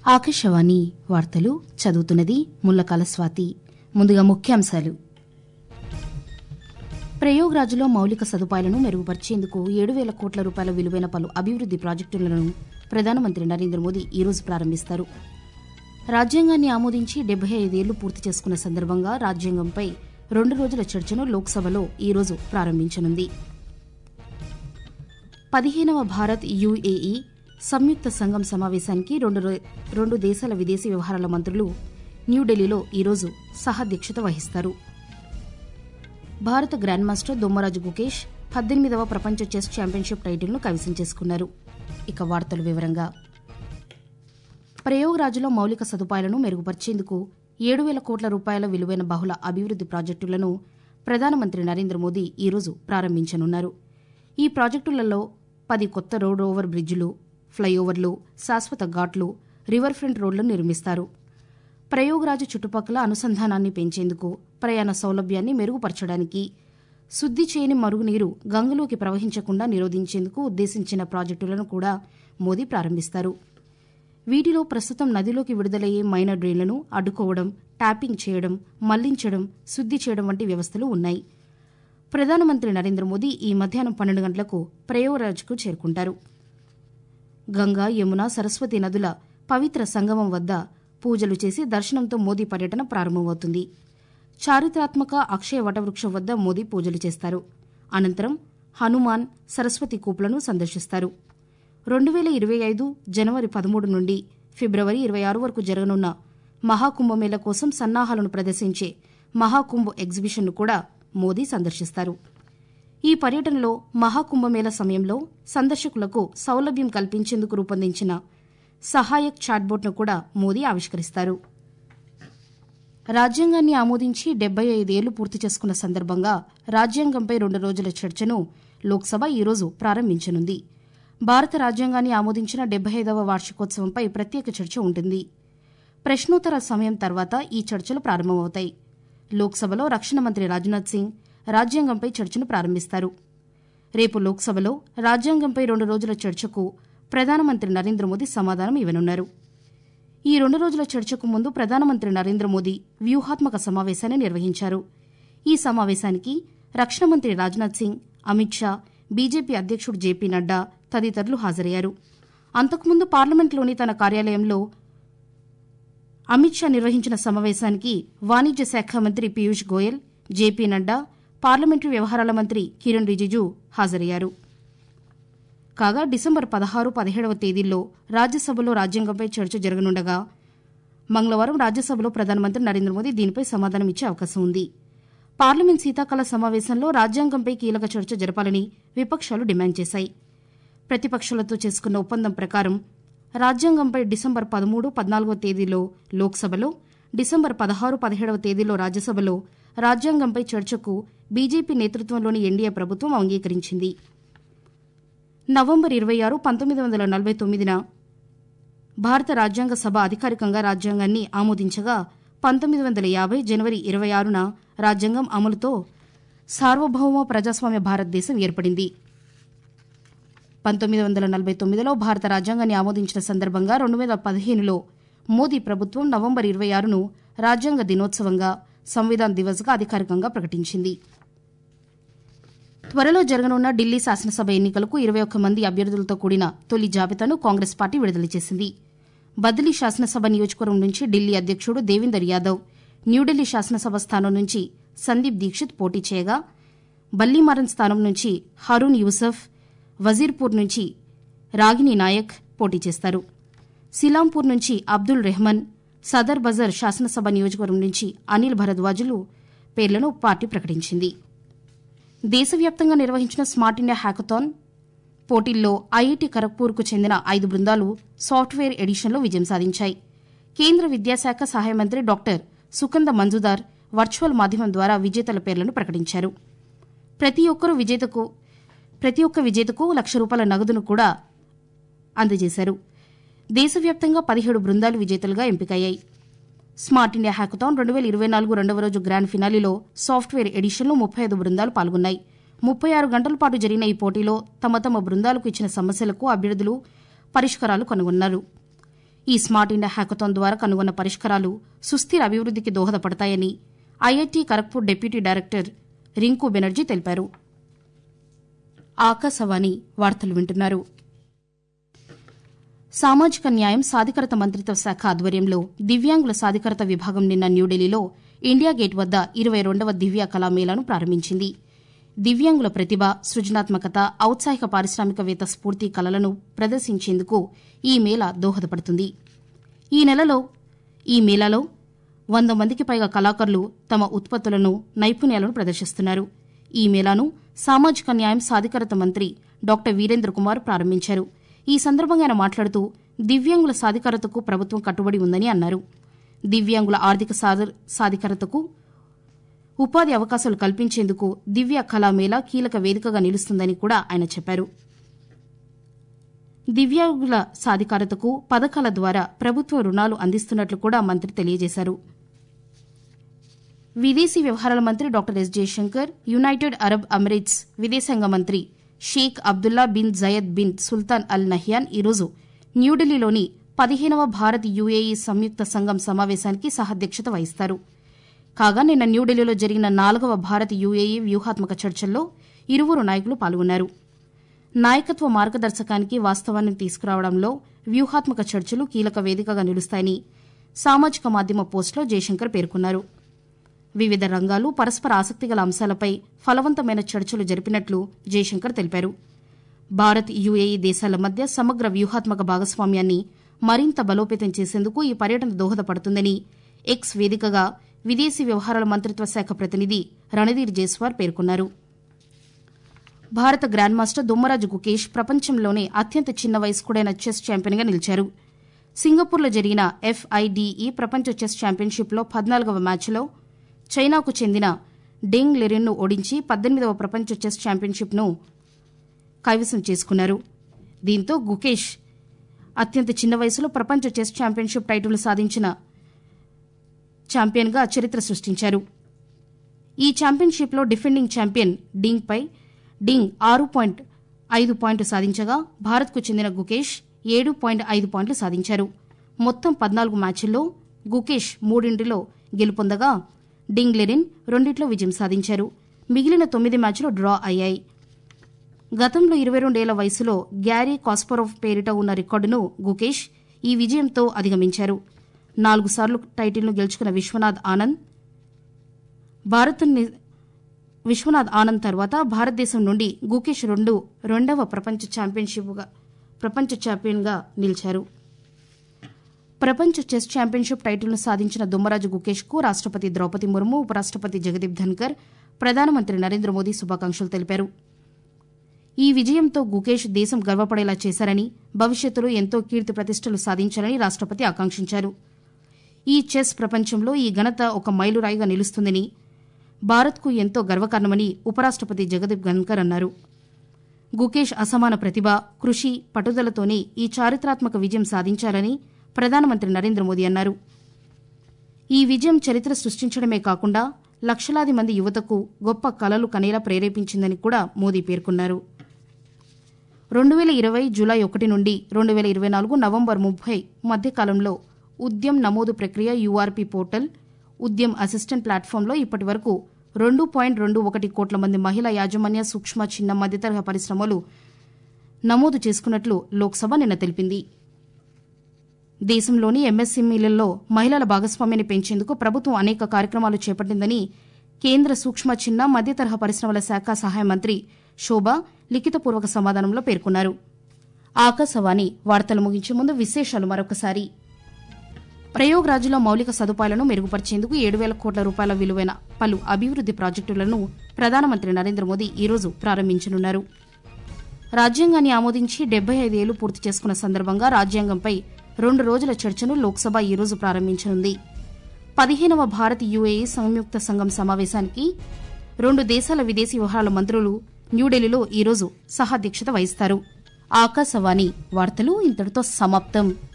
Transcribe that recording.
ఆకాశవాణి వార్తలు చదువుతున్నది ముల్లకాల స్వాతి ముందుగా ముఖ్యాంశాలు ప్రయోగ్రాజ్లో మౌలిక సదుపాయాలను మెరుగుపరిచేందుకు ఏడు వేల కోట్ల రూపాయల విలువైన పలు అభివృద్ది ప్రాజెక్టులను ప్రధానమంత్రి నరేంద్ర మోదీ ఈరోజు ప్రారంభిస్తారు రాజ్యాంగాన్ని ఆమోదించి డెబ్బై ఐదేళ్లు పూర్తి చేసుకున్న సందర్భంగా రాజ్యాంగంపై రెండు రోజుల చర్చను లోక్సభలో ఈరోజు ప్రారంభించనుంది పదిహేనవ భారత్ యుఏఈ సంయుక్త సంఘం సమావేశానికి రెండు రో- రెండు దేశాల విదేశీ వ్యవహారాల మంత్రులు న్యూఢిల్లీలో ఈరోజు సహాధ్యక్షత వహిస్తారు భారత గ్రాండ్ మాస్టర్ దొమ్మరాజు గుకేష్ పద్దెనిమిదవ ప్రపంచ చెస్ ఛాంపియన్షిప్ టైటిల్ను కైవసం చేసుకున్నారు ఇక వార్తల వివరంగా ప్రయోగరాజులో మౌలిక సదుపాయాలను మెరుగుపరిచేందుకు ఏడు వేల కోట్ల రూపాయల విలువైన బహుళ అభివృద్ది ప్రాజెక్టులను ప్రధానమంత్రి నరేంద్ర మోదీ ఈరోజు ప్రారంభించనున్నారు ఈ ప్రాజెక్టులలో పది కొత్త రోడ్ ఓవర్ బ్రిడ్జిలు ఫ్లైఓవర్లు శాశ్వత ఘాట్లు రివర్ ఫ్రంట్ రోడ్లను నిర్మిస్తారు ప్రయోగరాజు చుట్టుపక్కల అనుసంధానాన్ని పెంచేందుకు ప్రయాణ సౌలభ్యాన్ని మెరుగుపరచడానికి శుద్ది చేయని మరుగునీరు గంగలోకి ప్రవహించకుండా నిరోధించేందుకు ఉద్దేశించిన ప్రాజెక్టులను కూడా మోదీ ప్రారంభిస్తారు వీటిలో ప్రస్తుతం నదిలోకి విడుదలయ్యే మైనర్ డ్రైన్లను అడ్డుకోవడం ట్యాపింగ్ చేయడం మళ్లించడం శుద్ది చేయడం వంటి వ్యవస్థలు ఉన్నాయి ప్రధానమంత్రి నరేంద్ర మోదీ ఈ మధ్యాహ్నం పన్నెండు గంటలకు ప్రయోగరాజ్కు చేరుకుంటారు గంగా యమున సరస్వతి నదుల పవిత్ర సంగమం వద్ద పూజలు చేసి దర్శనంతో మోదీ పర్యటన ప్రారంభమవుతుంది చారిత్రాత్మక అక్షయ వటవృక్షం వద్ద మోదీ పూజలు చేస్తారు అనంతరం హనుమాన్ సరస్వతి కూపులను సందర్శిస్తారు రెండు వేల ఇరవై ఐదు జనవరి పదమూడు నుండి ఫిబ్రవరి ఇరవై ఆరు వరకు జరగనున్న మహాకుంభమేళ కోసం సన్నాహాలను ప్రదర్శించే మహాకుంభ్ ఎగ్జిబిషన్ను కూడా మోదీ సందర్శిస్తారు ఈ పర్యటనలో మహాకుంభమేళ సమయంలో సందర్శకులకు సౌలభ్యం కల్పించేందుకు రూపొందించిన సహాయక్ చాట్బోట్ను కూడా మోదీ ఆవిష్కరిస్తారు రాజ్యాంగాన్ని ఆమోదించి డెబ్బై ఐదేళ్లు పూర్తి చేసుకున్న సందర్భంగా రాజ్యాంగంపై రెండు రోజుల చర్చను లోక్సభ ఈరోజు ప్రారంభించనుంది భారత రాజ్యాంగాన్ని ఆమోదించిన డెబ్బై ఐదవ వార్షికోత్సవంపై ప్రత్యేక చర్చ ఉంటుంది ప్రశ్నోత్తర సమయం తర్వాత ఈ చర్చలు ప్రారంభమవుతాయి లోక్సభలో రక్షణ మంత్రి రాజ్నాథ్ సింగ్ రాజ్యాంగంపై చర్చను ప్రారంభిస్తారు రేపు లోక్సభలో రాజ్యాంగంపై రెండు రోజుల చర్చకు ప్రధానమంత్రి నరేంద్ర మోదీ సమాధానం ఇవ్వనున్నారు ఈ రెండు రోజుల చర్చకు ముందు ప్రధానమంత్రి నరేంద్ర మోదీ వ్యూహాత్మక సమావేశాన్ని నిర్వహించారు ఈ సమావేశానికి రక్షణ మంత్రి రాజ్నాథ్ సింగ్ అమిత్ షా బీజేపీ అధ్యక్షుడు జేపీ నడ్డా తదితరులు హాజరయ్యారు అంతకుముందు పార్లమెంట్లోని తన కార్యాలయంలో అమిత్ షా నిర్వహించిన సమావేశానికి వాణిజ్య శాఖ మంత్రి పీయూష్ గోయల్ జేపీ నడ్డా పార్లమెంటరీ వ్యవహారాల మంత్రి కిరణ్ రిజిజు హాజరయ్యారు కాగా డిసెంబర్ పదహారు పదిహేడవ తేదీల్లో రాజ్యసభలో రాజ్యాంగంపై చర్చ జరగనుండగా మంగళవారం రాజ్యసభలో ప్రధానమంత్రి నరేంద్ర మోదీ దీనిపై సమాధానం ఇచ్చే అవకాశం ఉంది పార్లమెంట్ శీతాకాల సమావేశంలో రాజ్యాంగంపై కీలక చర్చ జరపాలని విపక్షాలు డిమాండ్ చేశాయి ప్రతిపక్షాలతో చేసుకున్న ఒప్పందం ప్రకారం రాజ్యాంగంపై డిసెంబర్ పదమూడు పద్నాలుగవ తేదీలో లోక్సభలో డిసెంబర్ పదహారు పదిహేడవ తేదీలో రాజ్యసభలో రాజ్యాంగంపై చర్చకు బీజేపీ నేతృత్వంలోని ఎన్డీఏ ప్రభుత్వం అంగీకరించింది నవంబర్ ఇరవై ఆరు పంతొమ్మిది వందల నలభై తొమ్మిదిన భారత రాజ్యాంగ సభ అధికారికంగా రాజ్యాంగాన్ని ఆమోదించగా పంతొమ్మిది వందల యాభై జనవరి ఇరవై ఆరున రాజ్యాంగం అమలుతో సార్వభౌమ ప్రజాస్వామ్య భారతదేశం ఏర్పడింది పంతొమ్మిది వందల నలభై తొమ్మిదిలో భారత రాజ్యాంగాన్ని ఆమోదించిన సందర్భంగా రెండు వేల పదిహేనులో మోదీ ప్రభుత్వం నవంబర్ ఇరవై ఆరును రాజ్యాంగ దినోత్సవంగా సంవిధాన్ దివస్గా అధికారికంగా ప్రకటించింది త్వరలో జరగనున్న ఢిల్లీ శాసనసభ ఎన్నికలకు ఇరవై ఒక్క మంది అభ్యర్థులతో కూడిన తొలి జాబితాను కాంగ్రెస్ పార్టీ విడుదల చేసింది బదిలీ శాసనసభ నియోజకవర్గం నుంచి ఢిల్లీ అధ్యక్షుడు దేవేందర్ యాదవ్ న్యూఢిల్లీ శాసనసభ స్థానం నుంచి సందీప్ దీక్షిత్ పోటీ చేయగా బల్లీమారన్ స్థానం నుంచి హరూన్ యూసఫ్ వజీర్పూర్ నుంచి రాగిని నాయక్ పోటీ చేస్తారు సిలాంపూర్ నుంచి అబ్దుల్ రెహమాన్ సదర్ బజర్ శాసనసభ నియోజకవర్గం నుంచి అనిల్ భరద్వాజులు పేర్లను పార్టీ ప్రకటించింది దేశవ్యాప్తంగా నిర్వహించిన స్మార్ట్ ఇండియా హ్యాకథాన్ పోటీల్లో ఐఐటి ఖరగ్పూర్కు చెందిన ఐదు బృందాలు సాఫ్ట్వేర్ ఎడిషన్లో విజయం సాధించాయి కేంద్ర విద్యాశాఖ సహాయ మంత్రి డాక్టర్ సుకంద మంజుదార్ వర్చువల్ మాధ్యమం ద్వారా విజేతల పేర్లను ప్రకటించారు ప్రతి ఒక్కరూ విజేతకు ప్రతి ఒక్క విజేతకు లక్ష రూపాయల నగదును కూడా అందజేశారు దేశవ్యాప్తంగా పదిహేడు బృందాలు విజేతలుగా ఎంపికయ్యాయి స్మార్ట్ ఇండియా హ్యాకథాన్ రెండు వేల ఇరవై నాలుగు రెండవ రోజు గ్రాండ్ ఫినాలీలో సాఫ్ట్వేర్ ఎడిషన్లో ముప్పై ఐదు బృందాలు పాల్గొన్నాయి ముప్పై ఆరు గంటల పాటు జరిగిన ఈ పోటీలో తమ తమ బృందాలకు ఇచ్చిన సమస్యలకు అభ్యర్థులు పరిష్కారాలు కనుగొన్నారు ఈ స్మార్ట్ ఇండియా హ్యాకథాన్ ద్వారా కనుగొన్న పరిష్కారాలు సుస్థిర అభివృద్ధికి దోహదపడతాయని IIT Kharagpur deputy director Rinku Banerjee తెలిపారు ఆకాశవాణి వార్తలు వింటున్నారు సామాజిక న్యాయం సాధికారత మంత్రిత్వ శాఖ ఆధ్వర్యంలో దివ్యాంగుల సాధికారత విభాగం నిన్న న్యూఢిల్లీలో ఇండియా గేట్ వద్ద ఇరవై రెండవ దివ్య కళామేళాను ప్రారంభించింది దివ్యాంగుల ప్రతిభ సృజనాత్మకత ఔత్సాహిక పారిశ్రామికవేత్త స్ఫూర్తి కళలను ప్రదర్శించేందుకు ఈ మేళా దోహదపడుతుంది ఈ నెలలో ఈ మేళాలో వంద మందికి పైగా కళాకారులు తమ ఉత్పత్తులను నైపుణ్యాలను ప్రదర్శిస్తున్నారు ఈ మేళాను సామాజిక న్యాయం సాధికారత మంత్రి డాక్టర్ వీరేంద్ర కుమార్ ప్రారంభించారు ఈ సందర్భంగా ఆయన మాట్లాడుతూ దివ్యాంగుల సాధికారతకు ప్రభుత్వం కట్టుబడి ఉందని అన్నారు దివ్యాంగుల ఆర్థిక సాధికారతకు ఉపాధి అవకాశాలు కల్పించేందుకు దివ్య కళామేళా కీలక వేదికగా నిలుస్తుందని కూడా ఆయన చెప్పారు దివ్యాంగుల సాధికారతకు పథకాల ద్వారా ప్రభుత్వ రుణాలు అందిస్తున్నట్లు కూడా మంత్రి తెలియజేశారు విదేశీ వ్యవహారాల మంత్రి doctor S Jaishankar United Arab Emirates విదేశాంగ మంత్రి Sheikh Abdullah bin Zayed bin Sultan Al Nahyan ఈరోజు న్యూఢిల్లీలోని పదిహేనవ భారత్ యుఏఈ సంయుక్త సంఘం సమావేశానికి సహాధ్యక్షత వహిస్తారు కాగా నిన్న న్యూఢిల్లీలో జరిగిన నాలుగవ భారత్ యుఏఈ వ్యూహాత్మక చర్చల్లో ఇరువురు నాయకులు పాల్గొన్నారు నాయకత్వ మార్గదర్శకానికి వాస్తవాన్ని తీసుకురావడంలో వ్యూహాత్మక చర్చలు కీలక వేదికగా నిలుస్తాయని సామాజిక మాధ్యమ పోస్టులో జయశంకర్ పేర్కొన్నారు వివిధ రంగాలు పరస్పర ఆసక్తిగల అంశాలపై ఫలవంతమైన చర్చలు జరిపినట్లు జయశంకర్ తెలిపారు భారత్ యుఏఈ దేశాల మధ్య సమగ్ర వ్యూహాత్మక భాగస్వామ్యాన్ని మరింత బలోపేతం చేసేందుకు ఈ పర్యటన దోహదపడుతుందని ఎక్స్ వేదికగా విదేశీ వ్యవహారాల మంత్రిత్వ శాఖ ప్రతినిధి రణధీర్ జైస్వార్ పేర్కొన్నారు భారత గ్రాండ్ మాస్టర్ దుమ్మరాజు గుకేష్ ప్రపంచంలోనే అత్యంత చిన్న వయస్కుడైన చెస్ ఛాంపియన్గా నిలిచారు సింగపూర్లో జరిగిన ఎఫ్ఐడిఈ ప్రపంచ చెస్ ఛాంపియన్షిప్లో పద్నాలుగవ మ్యాచ్లో చైనాకు చెందిన డెంగ్ లెరిన్ను ఓడించి పద్దెనిమిదవ ప్రపంచ చెస్ ఛాంపియన్షిప్ను కైవసం చేసుకున్నారు దీంతో గుకేష్ అత్యంత చిన్న వయసులో ప్రపంచ చెస్ ఛాంపియన్షిప్ టైటిల్ సాధించిన ఛాంపియన్గా చరిత్ర సృష్టించారు ఈ ఛాంపియన్షిప్లో డిఫెండింగ్ ఛాంపియన్ డింగ్పై డింగ్ ఆరు పాయింట్ ఐదు పాయింట్లు సాధించగా భారత్కు చెందిన గుకేష్ ఏడు పాయింట్ ఐదు పాయింట్లు సాధించారు మొత్తం పద్నాలుగు మ్యాచ్ల్లో గుకేష్ మూడింటిలో గెలుపొందగా డింగ్ లెరిన్ రెండిట్లో విజయం సాధించారు మిగిలిన తొమ్మిది మ్యాచ్లు డ్రా అయ్యాయి గతంలో ఇరవై రెండేళ్ల వయసులో గ్యారీ కాస్పరోవ్ పేరిట ఉన్న రికార్డును గుకేష్ ఈ విజయంతో అధిగమించారు నాలుగు సార్లు టైటిల్ను గెలుచుకున్న విశ్వనాథ్ ఆనంద్ భారత్ విశ్వనాథ్ ఆనంద్ తర్వాత భారతదేశం నుండి గుకేష్ రెండు రెండవ ప్రపంచ ఛాంపియన్షిప్గా ప్రపంచ ఛాంపియన్గా నిలిచారు ప్రపంచ చెస్ ఛాంపియన్షిప్ టైటిల్ను సాధించిన దుమ్మరాజు గుకేష్కు రాష్టపతి ద్రౌపది ముర్ము ఉపరాష్టపతి జగదీప్ ధన్కర్ ప్రధానమంత్రి నరేంద్ర మోదీ శుభాకాంక్షలు తెలిపారు ఈ విజయంతో గుకేష్ దేశం గర్వపడేలా చేశారని భవిష్యత్తులో ఎంతో కీర్తి ప్రతిష్టలు సాధించాలని రాష్టపతి ఆకాంక్షించారు ఈ చెస్ ప్రపంచంలో ఈ ఘనత ఒక మైలురాయిగా నిలుస్తుందని భారత్కు ఎంతో గర్వకారణమని ఉపరాష్టపతి జగదీప్ ధన్కర్ అన్నారు గుకేష్ అసమాన ప్రతిభ కృషి పట్టుదలతోనే ఈ చారిత్రాత్మక విజయం సాధించారని ప్రధానమంత్రి నరేంద్ర మోదీ అన్నారు ఈ విజయం చరిత్ర సృష్టించడమే కాకుండా లక్షలాది మంది యువతకు గొప్ప కలలు కనేలా ప్రేరేపించిందని కూడా మోదీ పేర్కొన్నారు రెండు వేల ఇరవై జూలై ఒకటి నుండి రెండు వేల ఇరవై నాలుగు నవంబర్ ముప్పై మధ్యకాలంలో ఉద్యమ్ నమోదు ప్రక్రియ యూఆర్పీ పోర్టల్ ఉద్యమ్ అసిస్టెంట్ ప్లాట్ఫామ్లో ఇప్పటి వరకు రెండు పాయింట్ రెండు ఒకటి కోట్ల మంది మహిళా యాజమాన్య సూక్ష్మ చిన్న మధ్యతరహా పరిశ్రమలు నమోదు చేసుకున్నట్లు లోక్సభ నిన్న తెలిపింది దేశంలోని ఎంఎస్ఎంఈలలో మహిళల భాగస్వామ్యాన్ని పెంచేందుకు ప్రభుత్వం అనేక కార్యక్రమాలు చేపట్టిందని కేంద్ర సూక్ష్మ చిన్న మధ్యతరహా పరిశ్రమల శాఖ సహాయ మంత్రి శోభ లిఖితపూర్వక సమాధానంలో పేర్కొన్నారు ఆకాశవాణి వార్తలు ముగించే ముందు విశేషాలు మరొకసారి ప్రయోగ్రాజ్లో మౌలిక సదుపాయాలను మెరుగుపరిచేందుకు ఏడు వేల కోట్ల రూపాయల విలువైన పలు అభివృద్ది ప్రాజెక్టులను ప్రధానమంత్రి నరేంద్ర మోదీ ఈరోజు ప్రారంభించనున్నారు రాజ్యాంగాన్ని ఆమోదించి డెబ్బై ఐదేళ్లు పూర్తి చేసుకున్న సందర్భంగా రాజ్యాంగంపై రెండు రోజుల చర్చను లోక్సభ ఈరోజు ప్రారంభించనుంది పదిహేనవ భారత్ యుఏఈ సంయుక్త సంఘం సమావేశానికి రెండు దేశాల విదేశీ వ్యవహారాల మంత్రులు న్యూఢిల్లీలో ఈరోజు సహాధ్యక్షత వహిస్తారు ఆకాశవాణి వార్తలు ఇంతటితో సమాప్తం